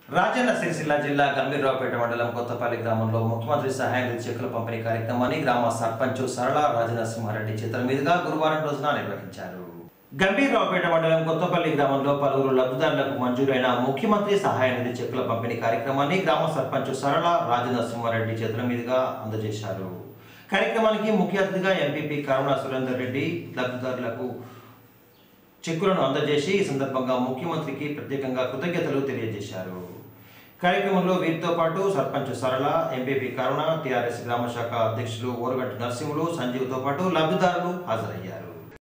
రాజన్న సిరిసిల్ల జిల్లా గంభీరరావుపేట మండలం కొత్తపల్లి గ్రామంలో ముఖ్యమంత్రి సహాయ నిధి చెక్కుల పంపిణీ కార్యక్రమాన్ని గ్రామ సర్పంచ్ సరళ రాజనరసింహారెడ్డి చేతుల మీదుగా గురువారం రోజున నిర్వహించారు గంభీరరావుపేట మండలం కొత్తపల్లి గ్రామంలో పలువురు లబ్ధిదారులకు మంజూరైన ముఖ్యమంత్రి సహాయ నిధి చెక్కుల పంపిణీ కార్యక్రమాన్ని గ్రామ సర్పంచ్ సరళ రాజనరసింహారెడ్డి చేతుల మీదుగా అందజేశారు కార్యక్రమానికి ముఖ్య అతిథిగా ఎంపీపీ కరుణా సురేందర్ రెడ్డి లబ్ధిదారులకు చెక్కులను అందజేసి ఈ సందర్భంగా ముఖ్యమంత్రికి ప్రత్యేకంగా కృతజ్ఞతలు తెలియజేశారు కార్యక్రమంలో వీరితో పాటు సర్పంచ్ సరళ ఎంపీపీ కరుణ టీఆర్ఎస్ గ్రామ శాఖ అధ్యక్షులు ఓరగంటి నరసింహులు సంజీవ్తో పాటు లబ్ధిదారులు హాజరయ్యారు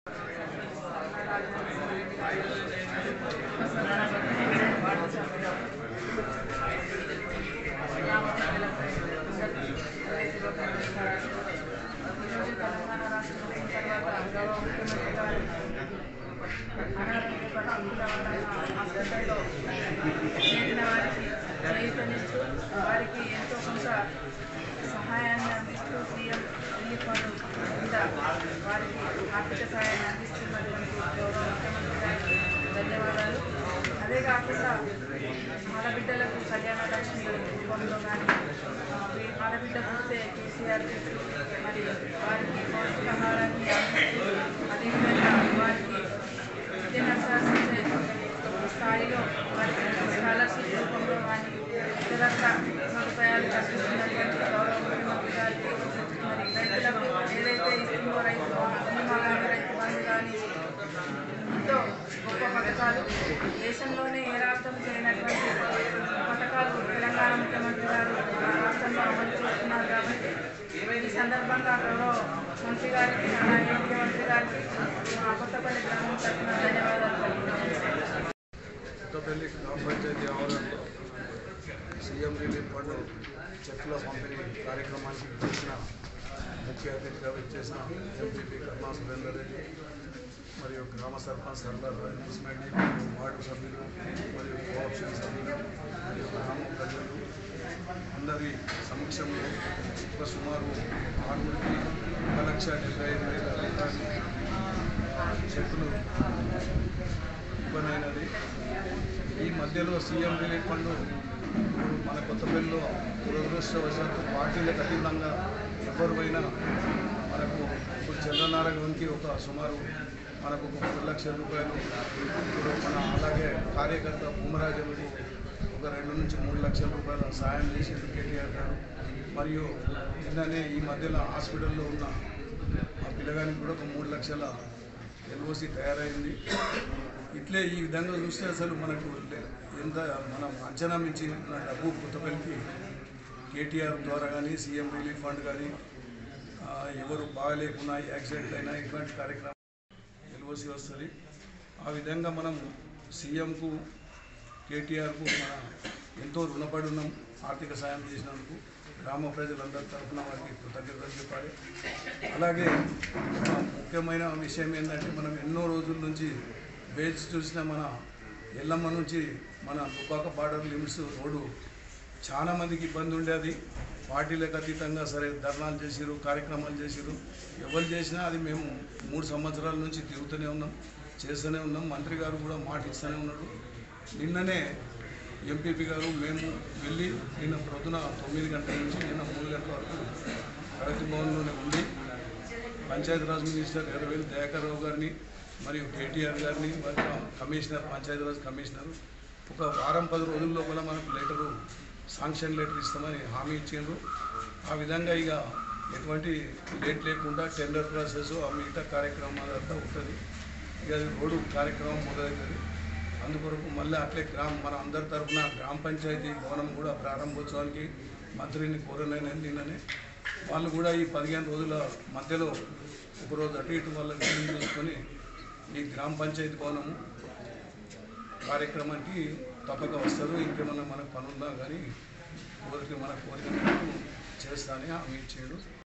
ఈరోజు తెలంగాణ రాష్ట్రం వచ్చిన తర్వాత గౌరవ ముఖ్యమంత్రి గారు అనారోగ్య పరిస్థితుల వల్ల హాస్పిటల్లో చేరిన వారికి చేయూతనిస్తూ వారికి ఎంతో కొంత సహాయాన్ని అందిస్తూ సీఎం రిలీఫ్ ఫండ్ కింద వారికి ఆర్థిక సహాయాన్ని అందిస్తున్నటువంటి గౌరవ ముఖ్యమంత్రి గారికి ధన్యవాదాలు అదే కాకుండా ఆడబిడ్డలకు కళ్యాణ లక్ష్మి రూపంలో కానీ ఆడబిడ్డ పుడితే కేసీఆర్ కిట్టు మరి వారికి పౌష్టికాహారాన్ని అందిస్తూ అదేవిధంగా వారికి విద్యను స్థాయిలో వారికి స్కాలర్షిప్ రూపంలో కానీ ఇతరత్ర సదుపాయాలు కల్పిస్తున్నటువంటి గౌరవ ముఖ్యమంత్రి గారికి మరి రైతులకు ఏదైతే ఇస్తుందో రైతు బీమా కానీ రైతు బంధు కానీ ఎంతో గొప్ప పథకాలు దేశంలోనే ఏ రాష్ట్రం చేయనటువంటి పథకాలు తెలంగాణ ముఖ్యమంత్రి గారు మన రాష్ట్రంలో అమలు చేస్తున్నారు కాబట్టి ఈ సందర్భంగా గౌరవ మంత్రి గారికి అలాగే ముఖ్యమంత్రి గారికి మా కొత్తపల్లి గ్రామం తరఫున ధన్యవాదాలు తెలియజేస్తున్నాను. కొత్తపల్లి గ్రామ పంచాయతీ ఆవరణలో సీఎం రిలీఫ్ ఫండ్ చెక్కుల పంపిణీ కార్యక్రమానికి చేసిన ముఖ్య అతిథిగా వచ్చేసిన ఎంపీపీ కర్ణా సురేందర్ రెడ్డి మరియు గ్రామ సర్పంచ్ సర్దార్ నరసింహరెడ్డి మరియు వార్డు సభ్యులు మరియు కోఆప్షన్ సభ్యులు మరియు గ్రామ ప్రజలు అందరి సమక్షంలో ఒక సుమారు ఆరుగురికి ఒక లక్ష డెబ్బై ఐదు వేల రూపాయలు చెక్కులు ఇవ్వనైనది ఈ మధ్యలో సీఎం రిలీఫ్ ఫండ్ మన కొత్తపల్లిలో దురదృష్టవశాత్తు పార్టీలకు అతీతంగా ఎవరు పోయినా మనకు ఇప్పుడు చంద్రనారాయణకి ఒక సుమారు మనకు ఒక పది లక్షల రూపాయలు ఇప్పుడు మన అలాగే కార్యకర్త భూమరాజులకు ఒక రెండు నుంచి మూడు లక్షల రూపాయల సాయం చేసింది కేటీఆర్ గారు మరియు నిన్ననే ఈ మధ్యలో హాస్పిటల్లో ఉన్న ఆ పిల్లగానికి కూడా ఒక మూడు లక్షల ఎల్ఓసి తయారైంది ఇట్లే ఈ విధంగా చూస్తే అసలు మనకు లే- ఎంత మనం అంచనా మించిన డబ్బు కొత్తపల్లికి కేటీఆర్ ద్వారా కానీ సీఎం రిలీఫ్ ఫండ్ కానీ ఆ, ఎవరు బాగలేకున్నా యాక్సిడెంట్ అయినా ఇటువంటి కార్యక్రమం ఎల్ఓసి వస్తుంది ఆ విధంగా మనం సీఎంకు కేటీఆర్కు మన ఎంతో రుణపడి ఉన్నాం ఆర్థిక సాయం చేసినందుకు గ్రామ ప్రజలందరి తరఫున వారికి కృతజ్ఞతలు చెప్పాలి అలాగే ఒక ముఖ్యమైన విషయం ఏంటంటే మనం ఎన్నో రోజుల నుంచి వేచి చూసిన మన ఎల్లమ్మ నుంచి మన దుబ్బాక బార్డర్ లిమిట్స్ రోడ్డు చాలా మందికి ఇబ్బంది ఉండేది పార్టీలకు అతీతంగా సరే ధర్నాలు చేసిరు కార్యక్రమాలు చేసిరు ఎవరు చేసినా అది మేము మూడు సంవత్సరాల నుంచి తిరుగుతూనే ఉన్నాం చేస్తూనే ఉన్నాం మంత్రి గారు కూడా మాట ఇస్తూనే ఉన్నాడు నిన్ననే ఎంపీపీ గారు మేము వెళ్ళి నిన్న ప్రొద్దున తొమ్మిది గంటల నుంచి నిన్న మూడు గంటల వరకు ప్రగతి భవన్లోనే ఉండి పంచాయతీరాజ్ మినిస్టర్ ఎర్రవేలు దయాకర్ రావు గారిని మరియు కేటీఆర్ గారిని మరియు కమిషనర్ పంచాయతీరాజ్ కమిషనర్ ఒక వారం పది రోజుల లోపల మనకు లెటరు శాంక్షన్ లెటర్ ఇస్తామని హామీ ఇచ్చిండ్రు ఆ విధంగా ఇక ఎటువంటి లేట్ లేకుండా టెండర్ ప్రాసెస్ ఆ మిగతా కార్యక్రమాలు అంతా ఉంటుంది ఇక అది రోడ్డు కార్యక్రమం మొదలవుతుంది అందుకొరకు మళ్ళీ అట్లే గ్రామ మన అందరి తరఫున గ్రామ పంచాయతీ భవనం కూడా ప్రారంభోత్సవానికి మంత్రిని కోరనైనా నిన్ననే వాళ్ళు కూడా ఈ పదిహేను రోజుల మధ్యలో ఒకరోజు అటు ఇటు వాళ్ళ మీటింగ్ చూసుకొని ఈ గ్రామ పంచాయతీ భవనము కార్యక్రమానికి తప్పక వస్తారు ఇంకేమన్నా మనకు పనున్నా కానీ కోరిక మన కోరిక మేరకు చేస్తానని హామీ ఇచ్చాడు